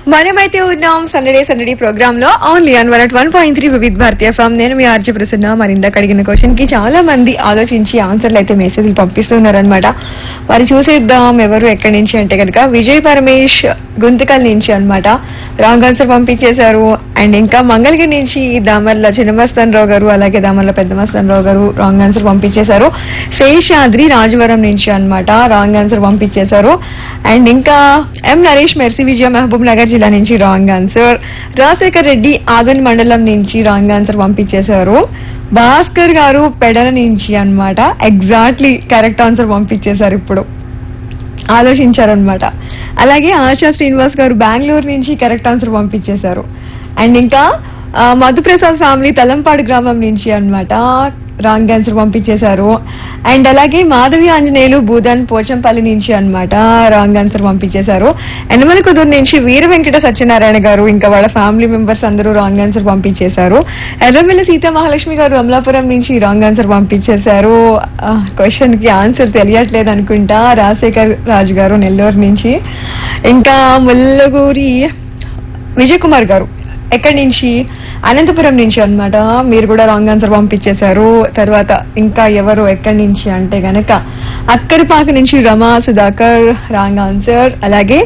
మనమైతే ఉన్నాం సందడే సందడి ప్రోగ్రామ్ లో only on one one point three వివిధ భారతీయ ఫామ్ నేను మీ ఆర్జీ ప్రసన్న మరి ఇందాక అడిగిన క్వశ్చన్ కి చాలా మంది ఆలోచించి ఆన్సర్లు అయితే మెసేజ్లు పంపిస్తున్నారు అనమాట మరి చూసేద్దాం ఎవరు ఎక్కడి నుంచి అంటే కనుక విజయ్ పరమేష్ గుంతకల్ నుంచి అన్నమాట రాంగ్ ఆన్సర్ పంపించేశారు అండ్ ఇంకా మంగళగిరి నుంచి దామర్ల చిన్నమస్తాన్ రావు గారు అలాగే దామర్ల పెద్దమస్తాన్ రావు గారు రాంగ్ ఆన్సర్ పంపించేశారు శేషాద్రి రాజవరం నుంచి అన్నమాట రాంగ్ ఆన్సర్ పంపించేశారు అండ్ ఇంకా M Naresh Mercy Vijaya Mahabubnagar జిల్లా నుంచి రాంగ్ ఆన్సర్ రాజశేఖర్ రెడ్డి ఆగన్ మండలం నుంచి రాంగ్ ఆన్సర్ పంపించేశారు భాస్కర్ గారు పెడల నుంచి అన్నమాట ఎగ్జాక్ట్లీ కరెక్ట్ ఆన్సర్ పంపించేశారు ఇప్పుడు ఆలోచించారనమాట అలాగే ఆశా శ్రీనివాస్ గారు బెంగళూరు నుంచి కరెక్ట్ ఆన్సర్ పంపించేశారు అండ్ ఇంకా ఆ, మధుప్రసాద్ ఫ్యామిలీ తలంపాడు గ్రామం నుంచి అన్నమాట రాంగ్ ఆన్సర్ పంపించేశారు అండ్ అలాగే మాధవి ఆంజనేయులు భూదన్ పోచంపల్లి నుంచి అన్నమాట రాంగ్ ఆన్సర్ పంపించేశారు ఎనమల కుదురు నుంచి వీర వెంకట సత్యనారాయణ గారు ఇంకా వాళ్ళ ఫ్యామిలీ మెంబర్స్ అందరూ రాంగ్ ఆన్సర్ పంపించేశారు ఎర్రమిల్లి సీతా మహాలక్ష్మి గారు అమలాపురం నుంచి రాంగ్ ఆన్సర్ పంపించేశారు క్వశ్చన్ కి ఆన్సర్ తెలియట్లేదు అనుకుంటా రాజశేఖర్ రాజు గారు నెల్లూరు నుంచి ఇంకా ముల్లగూరి విజయ్ కుమార్ గారు ఎక్కడి నుంచి అనంతపురం నుంచి అన్నమాట మీరు కూడా రాంగ్ ఆన్సర్ పంపించేశారు తర్వాత ఇంకా ఎవరు ఎక్కడి నుంచి అంటే గనక అక్కడిపాక నుంచి రమా సుధాకర్ రాంగ్ ఆన్సర్ అలాగే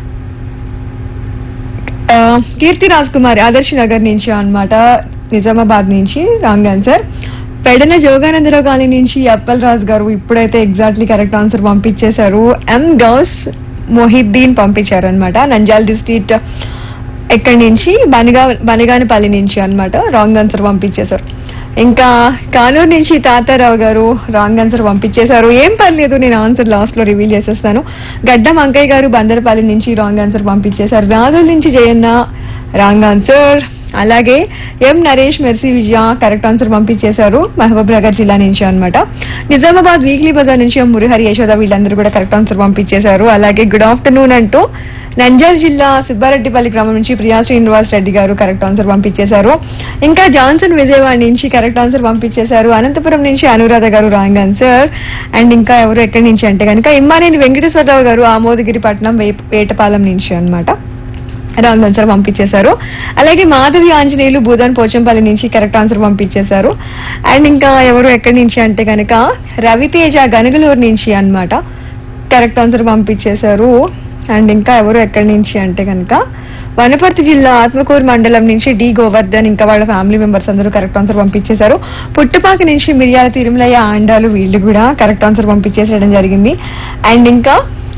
ఆ, కీర్తి రాజ్ కుమార్ ఆదర్శ్ నగర్ నుంచి అన్నమాట నిజామాబాద్ నుంచి wrong answer Pedana Joganandarao colony నుంచి అప్పల్ రాజ్ గారు ఇప్పుడైతే ఎగ్జాక్ట్లీ కరెక్ట్ ఆన్సర్ పంపించేశారు ఎం గౌస్ మొహిద్దీన్ పంపించారు అనమాట నంజాల్ డిస్ట్రిక్ట్ ఎక్కడి నుంచి బనగా బనగానపల్లి నుంచి అన్నమాట రాంగ్ ఆన్సర్ పంపించేశారు ఇంకా కానూరు నుంచి తాతారావు గారు రాంగ్ ఆన్సర్ పంపించేశారు ఏం పర్లేదు నేను ఆన్సర్ లాస్ట్ లో రివీల్ చేసేస్తాను గడ్డం అంకయ్య గారు బందరపల్లి నుంచి రాంగ్ ఆన్సర్ పంపించేశారు రాజుల నుంచి జయన్న రాంగ్ ఆన్సర్ అలాగే M Naresh Mercy Vijaya correct answer పంపించేశారు మహబూబ్ నగర్ జిల్లా నుంచి అన్నమాట నిజామాబాద్ వీక్లీ బజార్ నుంచి ఎం మురిహరి యశోద వీళ్ళందరూ కూడా కరెక్ట్ ఆన్సర్ పంపించేశారు అలాగే గుడ్ ఆఫ్టర్నూన్ అంటూ నంజాల్ జిల్లా సుబ్బారెడ్డిపల్లి గ్రామం నుంచి ప్రియా శ్రీనివాస్ రెడ్డి గారు కరెక్ట్ ఆన్సర్ పంపించేశారు ఇంకా జాన్సన్ విజయవాడ నుంచి కరెక్ట్ ఆన్సర్ పంపించేశారు అనంతపురం నుంచి అనురాధ గారు రాంగ్ ఆన్సర్ అండ్ ఇంకా ఎవరు ఎక్కడి నుంచి అంటే కనుక ఇమ్మానేని వెంకటేశ్వరరావు గారు ఆమోదగిరి పట్నం వేప- వేటపాలెం నుంచి అన్నమాట రాంగ్ ఆన్సర్ పంపించేశారు అలాగే మాధవి ఆంజనేయులు భూదాన్ పోచంపల్లి నుంచి కరెక్ట్ ఆన్సర్ పంపించేశారు అండ్ ఇంకా ఎవరు ఎక్కడి నుంచి అంటే కనుక రవితేజ గనగలూరు నుంచి అన్నమాట కరెక్ట్ ఆన్సర్ పంపించేశారు అండ్ ఇంకా ఎవరు ఎక్కడి నుంచి అంటే కనుక వనపర్తి జిల్లా ఆత్మకూరు మండలం నుంచి డి గోవర్ధన్ ఇంకా వాళ్ళ ఫ్యామిలీ మెంబర్స్ అందరూ కరెక్ట్ ఆన్సర్ పంపించేశారు పుట్టుపాక నుంచి మిరియాల తిరుమలయ్య ఆండాలు వీళ్ళు కూడా కరెక్ట్ ఆన్సర్ పంపించేసేయడం జరిగింది అండ్ ఇంకా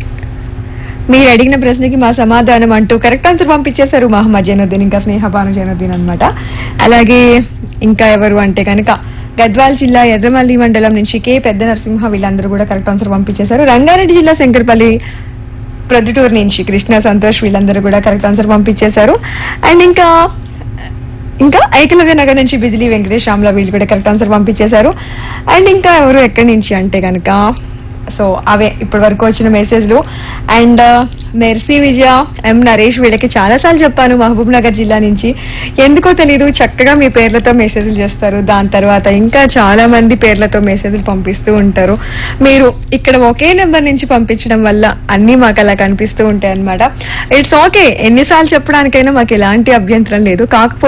మీరు అడిగిన ప్రశ్నకి మా సమాధానం అంటూ కరెక్ట్ ఆన్సర్ పంపించేశారు మహమ్మద్ జైనుద్దీన్ ఇంకా స్నేహపాను జైనుద్దీన్ అన్నమాట అలాగే ఇంకా ఎవరు అంటే కనుక గద్వాల్ జిల్లా ఎర్రమల్లి మండలం నుంచి కే పెద్ద నరసింహ వీళ్ళందరూ కూడా కరెక్ట్ ఆన్సర్ పంపించేశారు రంగారెడ్డి జిల్లా శంకర్పల్లి ప్రొద్దుటూరు నుంచి కృష్ణ సంతోష్ వీళ్ళందరూ కూడా కరెక్ట్ ఆన్సర్ పంపించేశారు అండ్ ఇంకా ఇంకా ఐకలవ్య నగర్ నుంచి బిజిలీ వెంకటేష్ రామ్లా వీళ్ళు కూడా కరెక్ట్ ఆన్సర్ పంపించేశారు అండ్ ఇంకా ఎవరు ఎక్కడి నుంచి అంటే కనుక సో అవే ఇప్పటి వరకు వచ్చిన మెసేజ్లు and Mercy Vijaya M Naresh వీళ్ళకి చాలా సార్లు చెప్పాను మహబూబ్ నగర్ జిల్లా నుంచి ఎందుకో తెలియదు చక్కగా మీ పేర్లతో మెసేజ్లు చేస్తారు దాని తర్వాత ఇంకా చాలా మంది పేర్లతో మెసేజ్లు పంపిస్తూ ఉంటారు మీరు ఇక్కడ ఒకే నెంబర్ నుంచి పంపించడం వల్ల అన్ని మాకు అలా కనిపిస్తూ ఉంటాయి అనమాట ఇట్స్ ఓకే ఎన్నిసార్లు చెప్పడానికైనా మాకు ఎలాంటి అభ్యంతరం లేదు కాకపోతే